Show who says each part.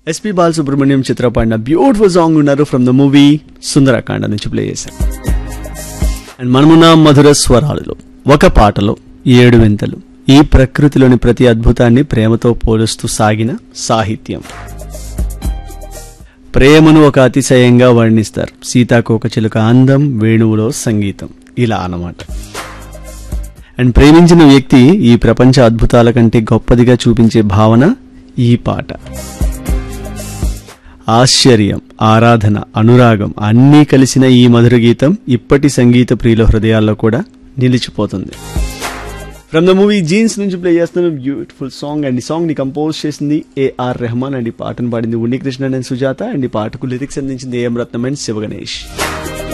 Speaker 1: SP Balasubrahmanyam Chitra పాడిన beautiful song ఉన్నారు from the movie Sundarakanda నుంచి ప్లే చేశారు అండ్ మనమున్న మధుర స్వరాలలో ఒక పాటలో ఏడు వింతలు ఈ ప్రకృతిలోని ప్రతి అద్భుతాన్ని ప్రేమతో పోలుస్తూ సాగిన సాహిత్యం ప్రేమను ఒక అతిశయంగా వర్ణిస్తారు సీతాకోకచిలుక అందం వేణువులో సంగీతం ఇలా అన్నమాట అండ్ ప్రేమించిన వ్యక్తి ఈ ప్రపంచ అద్భుతాల కంటే గొప్పదిగా చూపించే భావన ఈ పాట ఆశ్చర్యం ఆరాధన అనురాగం అన్నీ కలిసిన ఈ మధుర గీతం ఇప్పటి సంగీత ప్రియుల హృదయాల్లో కూడా నిలిచిపోతుంది ఫ్రమ్ ద మూవీ జీన్స్ నుంచి ప్లే చేస్తున్న బ్యూటిఫుల్ సాంగ్ అండ్ ఈ సాంగ్ ని కంపోజ్ చేసింది ఏఆర్ రెహమాన్ అండ్ ఈ పాటను పాడింది ఉన్నికృష్ణన్ అండ్ సుజాత అండ్ ఈ పాటకు లిరిక్స్ అందించింది ఏఎం రత్నం అండ్ శివగణేష్